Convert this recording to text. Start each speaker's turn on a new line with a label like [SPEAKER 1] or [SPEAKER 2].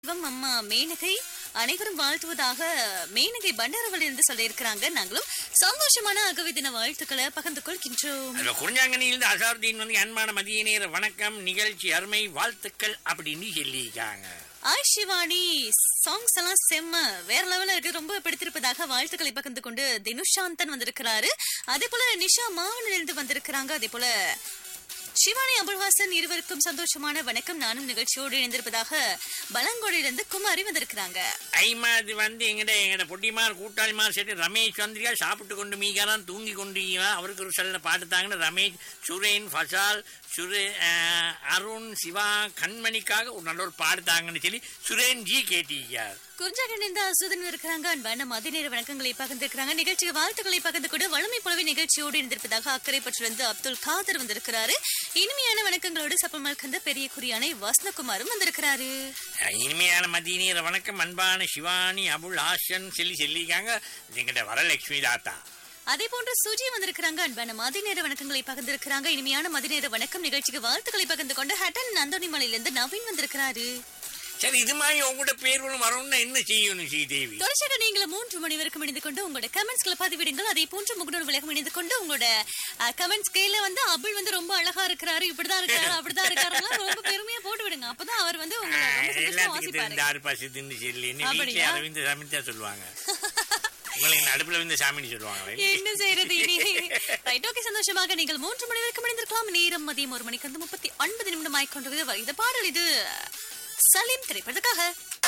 [SPEAKER 1] வம் அம்மா மேனகை அனைவரும் வாழ்த்துவதாக மேனகை பண்டாரவள் இருந்து சொல்லியிருக்கிறாங்க நாங்களும் சந்தோஷமான அகவை தின வாழ்த்துக்களை பகிர்ந்து கொள்கின்றோம்
[SPEAKER 2] அதுல குறிஞ்சாங்கனியிலிருந்து அசாருதீன் வந்து அன்பான மதிய நேர வணக்கம் நிகழ்ச்சி அருமை வாழ்த்துக்கள் அப்படின்னு சொல்லியிருக்காங்க
[SPEAKER 1] ஆய் சிவானி சாங்ஸ் எல்லாம் செம்ம வேற லெவல்ல இருக்கு ரொம்ப பிடித்திருப்பதாக வாழ்த்துக்களை பகிர்ந்து கொண்டு தினுஷாந்தன் வந்திருக்கிறாரு அதே போல நிஷா மாவனில் இருந்து வந்திருக்கிறாங்க அதே போல சிவானி அபுல்ஹாசன் இருவருக்கும் சந்தோஷமான வணக்கம் நானும் நிகழ்ச்சியோடு இணைந்திருப்பதாக பலங்கோடிலிருந்து குமாரி வந்திருக்கிறாங்க
[SPEAKER 2] ஐமா அது வந்து எங்கட எங்கட பொட்டிமார் கூட்டாளிமார் சேர்த்து ரமேஷ் வந்திரியா சாப்பிட்டு கொண்டு மீகாதான் தூங்கி கொண்டு அவருக்கு ஒரு சில பாட்டுத்தாங்கன்னு ரமேஷ் சுரேன் ஃபசால் சுரே அஹ், அருண் சிவா கண்மணிக்காக ஒரு நல்ல ஒரு பாடுத்தாங்கன்னு சொல்லி சுரேன் ஜி கேட்டிருக்கார்
[SPEAKER 1] குறிஞ்சாக இணைந்த அசுதன் இருக்கிறாங்க அன்பான மதிய நேர வணக்கங்களை பகிர்ந்திருக்கிறாங்க நிகழ்ச்சிக்கு வாழ்த்துக்களை பகிர்ந்து கொண்டு வளமை போலவே நிகழ்ச்சியோடு இணைந்திருப்பதாக அக்கறை பற்றிருந்து அப்துல் காதர் வந்திருக்கிறாரு இனிமையான வணக்கங்களோடு சப்பமல் கந்த பெரிய குறியானை வசந்தகுமாரும் வந்திருக்கிறாரு
[SPEAKER 2] அஹ், இனிமையான மதிய நேர வணக்கம் அன்பான சிவானி அபுல் ஹாசன் சொல்லி சொல்லியிருக்காங்க எங்கிட்ட வரலட்சுமி தாத்தா
[SPEAKER 1] அதே போன்று சுஜி வந்திருக்கிறாங்க அன்பான மதிய நேர வணக்கங்களை பகிர்ந்திருக்கிறாங்க இனிமையான மதிய நேர வணக்கம் நிகழ்ச்சிக்கு வாழ்த்துக்களை பகிர்ந்து கொண்டு ஹட்டன் நந்தோனிமலையிலிருந்து நவீன் வந்திருக்கிறாரு
[SPEAKER 2] சரி இது மாதிரி உங்கள்கிட்ட பேர்களும் வரணும்னா என்ன செய்யணும் ஸ்ரீதேவி
[SPEAKER 1] தொடர்ச்சியாக நீங்களும் மூன்று மணி வரைக்கும் இணைந்து கொண்டு உங்களோட கமெண்ட்ஸ்களை பதிவிடுங்கள் அதே போன்று முகநூல் விலகம் இணைந்து கொண்டு உங்களோட கமெண்ட்ஸ் கையில வந்து அபுல் வந்து ரொம்ப அழகா இருக்கிறாரு இப்படிதான் இருக்காரு அப்படிதான் இருக்காரு ரொம்ப பெருமையா போட்டு விடுங்க அப்பதான் அவர் வந்து உங்களை ரொம்ப சந்தோஷமா
[SPEAKER 2] எல்லாத்துக்கும்
[SPEAKER 1] வாசிப்பாரு
[SPEAKER 2] தெரிந்த ஆறு பசித்துன்னு சொல்லி என்ன வீட்டுல
[SPEAKER 1] அப்படியா?
[SPEAKER 2] அரவிந்த சாமி தான் சொல்லுவாங்க உங்களுக்கு நடுப்புல விழுந்த சாமின்னு சொல்லுவாங்க
[SPEAKER 1] என்ன செய்யறது இனி ரைட் ஓகே சந்தோஷமாக நீங்கள் மூன்று மணி வரைக்கும் இணைந்திருக்கலாம் நேரம் மதியம் ஒரு மணிக்கு வந்து முப்பத்தி ஒன்பது நிமிடம் ஆய்கொண்டிருக்கிறது இந்த பாடல் இது சலீம் திரைப்படத்துக்காக